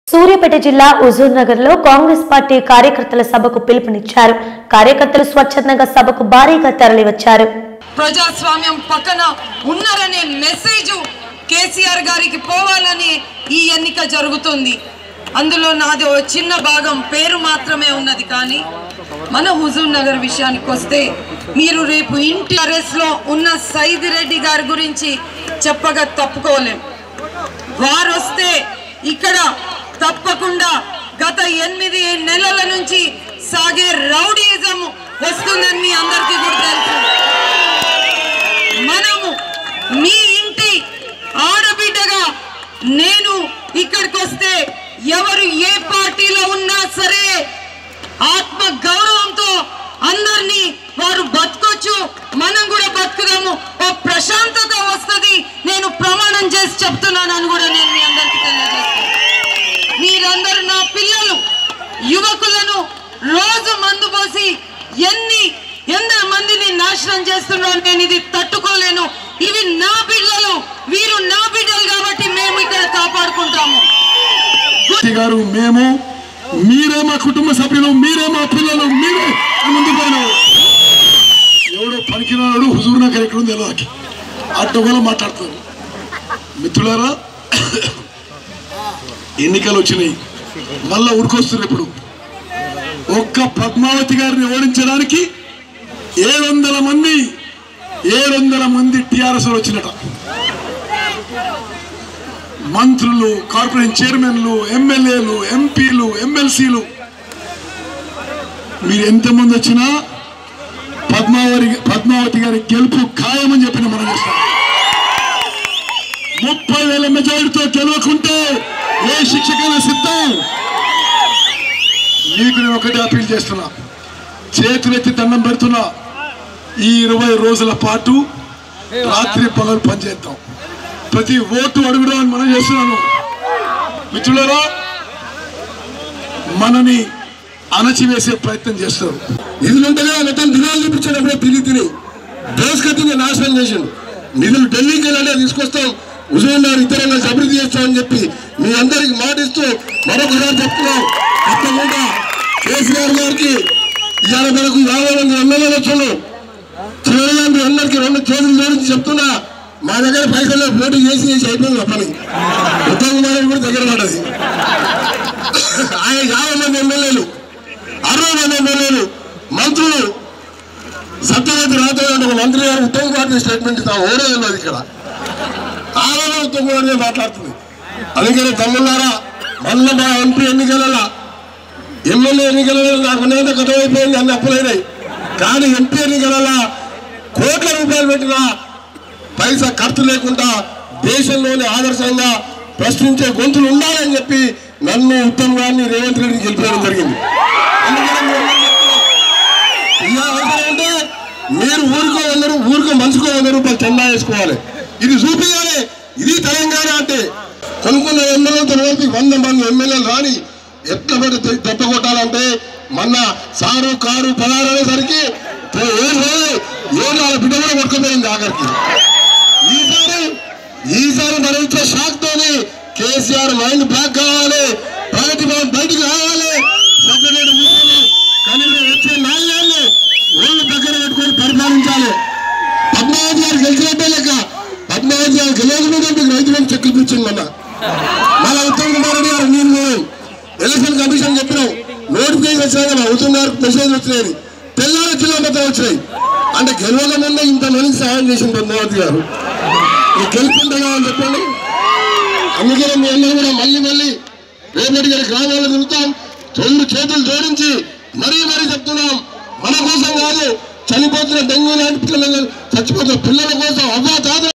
సూర్యాపేట జిల్లా హుజూర్ నగర్ లో కాంగ్రెస్ పార్టీ కార్యకర్తల సభకు పిలుపునిచ్చారు కార్యకర్తలు స్వచ్ఛందంగా సభకు భారీగా తరలివచ్చారు ప్రజాస్వామ్యం పక్కన ఉన్నారనే మెసేజ్ కేసీఆర్ గారికి పోవాలని ఈ ఎన్నిక జరుగుతుంది అందులో నాది ఓ చిన్న భాగం పేరు మాత్రమే ఉన్నది కానీ మన హుజూర్ నగర్ విషయానికి వస్తే మీరు రేపు ఇంటి అరెస్ట్ లో ఉన్న సైద్ రెడ్డి గారి గురించి చెప్పగా తప్పుకోలేం వారు వస్తే ఇక్కడ తప్పకుండా గత ఎనిమిది నెలల నుంచి సాగే రౌడీయిజం వస్తుందని మీ అందరికీ కూడా తెలుసు మనము మీ ఇంటి ఆడబిడ్డగా నేను ఇక్కడికి వస్తే ఎవరు ఏ పార్టీలో ఉన్నా సరే ఆత్మ గౌరవంతో అందరినీ వారు బతకొచ్చు మనం కూడా బతుకుదాము ఓ ప్రశాంతత వస్తుంది నేను ప్రమాణం చేసి చెప్తున్నాను అని కూడా నేను మీ అందరికీ తెలియజేస్తాను మీరందరూ నా పిల్లలు యువకులను రోజు మందు పోసి ఎన్ని ఎంత మందిని నాశనం చేస్తున్నారు నేను ఇది తట్టుకోలేను ఇవి నా బిడ్డలు వీరు నా బిడ్డలు కాబట్టి మేము ఇక్కడ కాపాడుకుంటాము వ్యక్తి గారు మేము మీరే మా కుటుంబ సభ్యులు మీరే మా పిల్లలు మీరే అని ముందు పోయినాడు ఎవడో పనికిరాడు హుజూర్ నగర్ ఎక్కడ ఉంది ఎలా అడ్డగోలు మాట్లాడుతున్నారు మిత్రులారా ఎన్నికలు వచ్చినాయి మళ్ళా ఉరికొస్తున్నారు ఇప్పుడు ఒక్క పద్మావతి గారిని ఓడించడానికి ఏడు వందల మంది ఏడు వందల మంది టీఆర్ఎస్ వచ్చినట మంత్రులు కార్పొరేషన్ చైర్మన్లు ఎమ్మెల్యేలు ఎంపీలు ఎమ్మెల్సీలు మీరు ఎంతమంది వచ్చినా పద్మావతి పద్మావతి గారి గెలుపు ఖాయమని చెప్పిన మనం చేస్తాం ముప్పై వేల మెజారిటీతో గెలవకుంటే ఏ శిక్షకైనా సిద్ధం మీకు నేను ఒకటి అప్పీల్ చేస్తున్నా చేతులెత్తి దండం పెడుతున్నా ఈ ఇరవై రోజుల పాటు రాత్రి పగలు పనిచేద్దాం ప్రతి ఓటు అడుగుదా అని మనం చేస్తున్నాను మిత్రులారా మనని అణచివేసే ప్రయత్నం చేస్తారు నిధులు ఉంటేనే మొత్తం దినాలు చూపించేటప్పుడే తిరిగి తిని దేశగతిని నాశనం చేసిండు నిధులు ఢిల్లీకి వెళ్ళాలి తీసుకొస్తాం హుజూర్నగర్ ఇతరంగా అభివృద్ధి చేస్తామని చెప్పి మీ అందరికి మాటిస్తూ మరొకసారి చెప్తున్నాం తప్పకుండా కేసీఆర్ గారికి ఇవాళ మనకు యాభై మంది ఎమ్మెల్యేలు వచ్చాను చివరిగా మీ అందరికి రెండు చేతులు జోడించి చెప్తున్నా మా దగ్గర పైసలు పోటీ చేసి చేసి అయిపోయింది ఆ పని ఉత్తమ్ కుమార్ కూడా దగ్గర పడ్డది ఆయన యాభై మంది ఎమ్మెల్యేలు అరవై మంది ఎమ్మెల్యేలు మంత్రులు సత్యవతి రాథోడ్ అంటే ఒక మంత్రి గారు ఉత్తమ్ కుమార్ స్టేట్మెంట్ ఇస్తాం ఓడే ఉన్నది ఇక్కడ ఆమె ఉత్తమ్ కుమార్ గారు మాట్లాడుతుంది అందుకని తమ్ముళ్ళారా మళ్ళీ మా ఎంపీ ఎన్నికలలో ఎమ్మెల్యే ఎన్నికలలో నాకు నేత కథమైపోయింది అన్ని అప్పులైనాయి కానీ ఎంపీ ఎన్నికలలో కోట్ల రూపాయలు పెట్టిన పైసా ఖర్చు లేకుండా దేశంలోనే ఆదర్శంగా ప్రశ్నించే గొంతులు ఉండాలని చెప్పి నన్ను ఉత్తమ్ గారిని రేవంత్ రెడ్డిని గెలిపేయడం జరిగింది అందుకని మీ అందరికీ చెప్తున్నాం. ఇలా అవసరం అంటే మీరు ఊరికో వంద రూ- ఊరికో మనిషికో వంద రూపాయలు చందా వేసుకోవాలి ఇది చూపించాలి ఇది తెలంగాణ అంటే కొనుక్కున్న ఎమ్మెల్యేలతో కలిపి వంద మంది ఎమ్మెల్యేలు రాని ఎట్లా పెట్టి తె- దెబ్బ కొట్టాలంటే మొన్న సారు కారు పదారు అనేసరికి పో- ఏం లేదు ఏం వాళ్ళ బిడ్డ కూడా కొట్టుకుపోయింది ఆఖరికి ఈసారి ఈసారి మనం ఇచ్చే షాక్ తోని కేసీఆర్ మైండ్ బ్లాక్ కావాలి ప్రగతి భవన్ బయటకు రావాలి సెక్రటరీ కూర్చొని కనీసం వచ్చే నాలుగేళ్ళు ఒళ్ళు దగ్గర పెట్టుకొని పరిపాలించాలి పద్మావతి గారు గెలిచినట్టే లెక్క పద్మావతి గారు గెలవకుండా మీకు రైతు బంధు చెక్కులు కూర్చుంది మొన్న మళ్ళా ఉత్తమ్ కుమార్ రెడ్డి గారు నేను పోయాం. ఎలక్షన్ కమిషన్ చెప్పినాం నోటిఫికేషన్ వచ్చినాక మా ఉత్తమ్ గారికి మెసేజ్ వచ్చినాయి తెల్లారి జిల్లా మొత్తం వచ్చినాయి అంటే గెలవక ముందే ఇంతమందికి సహాయం చేసింది పద్మావతి గారు ఈ గెలుపుంటే కావాలని చెప్పండి అందుకనే మీ అందరూ కూడా మళ్ళీ మళ్ళీ రేపటి గారి గ్రామాల్లో తిరుగుతాం రెండు చేతులు జోడించి మరీ మరీ చెప్తున్నాం మన కోసం కాదు చనిపోతున్న డెంగ్యూ లాంటి పిల్లలు చచ్చిపోతున్న పిల్లల కోసం అవ్వా తాత